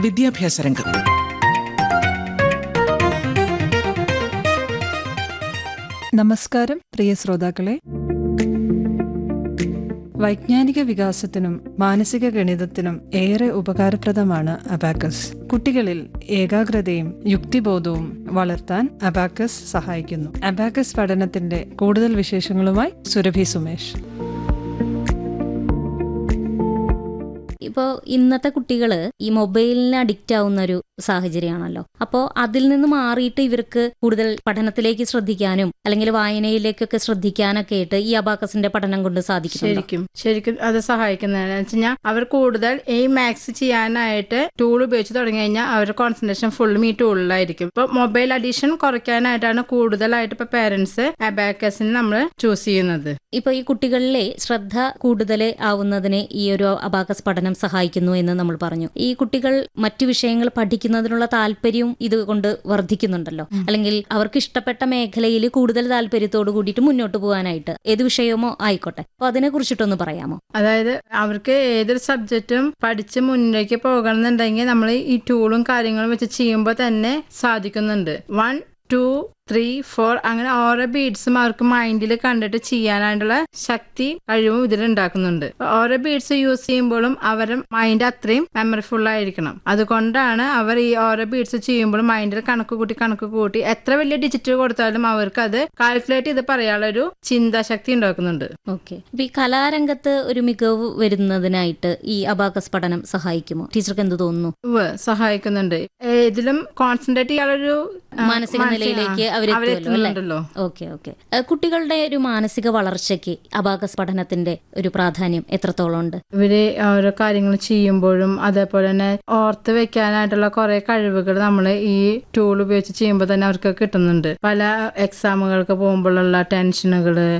വിദ്യാഭ്യാസ രംഗം നമസ്കാരം പ്രിയ ശ്രോതാക്കളെ വൈജ്ഞാനിക വികാസത്തിനും മാനസിക ഗണിതത്തിനും ഏറെ ഉപകാരപ്രദമാണ് അബാക്കസ് കുട്ടികളിൽ ഏകാഗ്രതയും യുക്തിബോധവും വളർത്താൻ അബാക്കസ് സഹായിക്കുന്നു അബാക്കസ് പഠനത്തിന്റെ കൂടുതൽ വിശേഷങ്ങളുമായി സുരഭി സുമേഷ് ഇപ്പോൾ ഇന്നത്തെ കുട്ടികൾ ഈ മൊബൈലിന് അഡിക്റ്റ് ആവുന്ന ഒരു സാഹചര്യമാണല്ലോ അപ്പോൾ അതിൽ നിന്ന് മാറിയിട്ട് ഇവർക്ക് കൂടുതൽ പഠനത്തിലേക്ക് ശ്രദ്ധിക്കാനും അല്ലെങ്കിൽ വായനയിലേക്കൊക്കെ ശ്രദ്ധിക്കാനൊക്കെ ആയിട്ട് ഈ അബാക്കസിന്റെ പഠനം കൊണ്ട് സാധിക്കുന്നുണ്ടോ ശരിക്കും ശരിക്കും അത് സഹായിക്കുന്നതെന്ന് വെച്ച് കഴിഞ്ഞാൽ അവർ കൂടുതൽ ഈ മാത്സ് ചെയ്യാനായിട്ട് ടൂൾ ഉപയോഗിച്ച് തുടങ്ങി കഴിഞ്ഞാൽ അവരുടെ കോൺസെൻട്രേഷൻ ഫുള്ളും ഈ ടൂളിലായിരിക്കും ഇപ്പൊ മൊബൈൽ അഡീഷൻ കുറയ്ക്കാനായിട്ടാണ് കൂടുതലായിട്ട് ഇപ്പൊ പേരൻസ് അബാക്കസിന് നമ്മൾ ചൂസ് ചെയ്യുന്നത് ഇപ്പൊ ഈ കുട്ടികളിലെ ശ്രദ്ധ കൂടുതൽ ആവുന്നതിന് ഈ ഒരു അബാക്കസ് പഠനം സഹായിക്കുന്നു എന്ന് നമ്മൾ പറഞ്ഞു ഈ കുട്ടികൾ മറ്റു വിഷയങ്ങൾ പഠിക്കുന്നതിനുള്ള താല്പര്യവും ഇത് കൊണ്ട് വർദ്ധിക്കുന്നുണ്ടല്ലോ അല്ലെങ്കിൽ അവർക്ക് ഇഷ്ടപ്പെട്ട മേഖലയിൽ കൂടുതൽ താല്പര്യത്തോട് കൂടിയിട്ട് മുന്നോട്ട് പോകാനായിട്ട് ഏത് വിഷയമോ ആയിക്കോട്ടെ അപ്പൊ അതിനെ കുറിച്ചിട്ടൊന്ന് പറയാമോ അതായത് അവർക്ക് ഏതൊരു സബ്ജക്റ്റും പഠിച്ച് മുന്നിലേക്ക് പോകണമെന്നുണ്ടെങ്കിൽ നമ്മൾ ഈ ടൂളും കാര്യങ്ങളും വെച്ച് ചെയ്യുമ്പോൾ തന്നെ സാധിക്കുന്നുണ്ട് വൺ ടു ത്രീ ഫോർ അങ്ങനെ ഓരോ ബീഡ്സും അവർക്ക് മൈൻഡിൽ കണ്ടിട്ട് ചെയ്യാനായിട്ടുള്ള ശക്തി കഴിവും ഇതിൽ ഉണ്ടാക്കുന്നുണ്ട് ഓരോ ബീഡ്സ് യൂസ് ചെയ്യുമ്പോഴും അവരുടെ മൈൻഡ് അത്രയും മെമ്മറിഫുൾ ആയിരിക്കണം അതുകൊണ്ടാണ് അവർ ഈ ഓരോ ബീഡ്സ് ചെയ്യുമ്പോഴും മൈൻഡിൽ കണക്ക് കൂട്ടി കണക്ക് കൂട്ടി എത്ര വലിയ ഡിജിറ്റ് കൊടുത്താലും അവർക്ക് അത് കാൽക്കുലേറ്റ് ചെയ്ത് പറയാനുള്ള ഒരു ചിന്താശക്തി ഉണ്ടാക്കുന്നുണ്ട് ഓക്കെ അപ്പൊ ഈ കലാരംഗത്ത് ഒരു മികവ് വരുന്നതിനായിട്ട് ഈ അബാക്കസ് പഠനം സഹായിക്കുമോ ടീച്ചർക്ക് എന്ത് തോന്നുന്നു ഉവ്വ് സഹായിക്കുന്നുണ്ട് ഏതിലും കോൺസെൻട്രേറ്റ് ചെയ്യാനുള്ളൊരു ആ, മാനസിക നിലയിലേക്ക് ആ, അവരെത്തുമല്ലോ അല്ലേ അവരെത്തുന്നുണ്ടല്ലോ ഓക്കെ ഓക്കെ കുട്ടികളുടെ ഒരു മാനസിക വളർച്ചയ്ക്ക് അബാക്കസ് പഠനത്തിന്റെ ഒരു പ്രാധാന്യം എത്രത്തോളം ഉണ്ട് ഇവര് ഓരോ കാര്യങ്ങൾ ചെയ്യുമ്പോഴും അതേപോലെ തന്നെ ഓർത്ത് വെക്കാനായിട്ടുള്ള കുറെ കഴിവുകൾ നമ്മൾ ഈ ടൂൾ ഉപയോഗിച്ച് ചെയ്യുമ്പോൾ തന്നെ അവർക്ക് കിട്ടുന്നുണ്ട് പല എക്സാമുകൾക്ക് പോകുമ്പോഴുള്ള ടെൻഷനുകള്